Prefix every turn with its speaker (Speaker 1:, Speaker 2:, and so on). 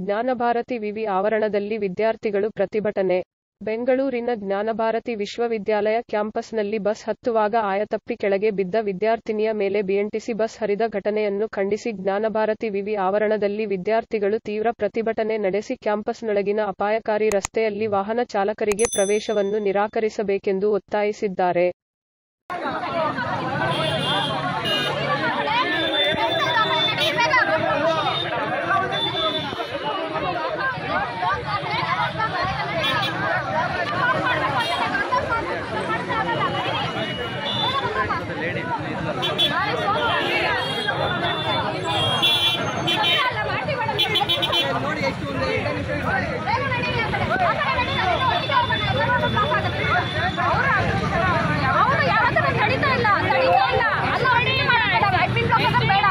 Speaker 1: ಜ್ಞಾನಭಾರತಿ ವಿವಿ ಆವರಣದಲ್ಲಿ ವಿದ್ಯಾರ್ಥಿಗಳು ಪ್ರತಿಭಟನೆ ಬೆಂಗಳೂರಿನ ಜ್ಞಾನಭಾರತಿ ವಿಶ್ವವಿದ್ಯಾಲಯ ಕ್ಯಾಂಪಸ್ನಲ್ಲಿ ಬಸ್ ಹತ್ತುವಾಗ ಆಯತಪ್ಪಿ ಕೆಳಗೆ ಬಿದ್ದ ವಿದ್ಯಾರ್ಥಿನಿಯ ಮೇಲೆ ಬಿಎಂಟಿಸಿ ಬಸ್ ಹರಿದ ಘಟನೆಯನ್ನು ಖಂಡಿಸಿ ಜ್ಞಾನಭಾರತಿ ವಿವಿ ಆವರಣದಲ್ಲಿ ವಿದ್ಯಾರ್ಥಿಗಳು ತೀವ್ರ ಪ್ರತಿಭಟನೆ ನಡೆಸಿ ಕ್ಯಾಂಪಸ್ನೊಳಗಿನ ಅಪಾಯಕಾರಿ ರಸ್ತೆಯಲ್ಲಿ ವಾಹನ ಚಾಲಕರಿಗೆ ಪ್ರವೇಶವನ್ನು ನಿರಾಕರಿಸಬೇಕೆಂದು ಒತ್ತಾಯಿಸಿದ್ದಾರೆ
Speaker 2: ಅವರು ಯಾವತ್ತೂ ತಡಿತಾ ಇಲ್ಲ ತಡಿತಾ ಇಲ್ಲ ಅಲ್ಲ ಅಡಿಗೆ ಮಾಡಬೇಡ ಅಡ್ಮಿನ್ ಬ್ಲಾಕ್ ಬೇಡ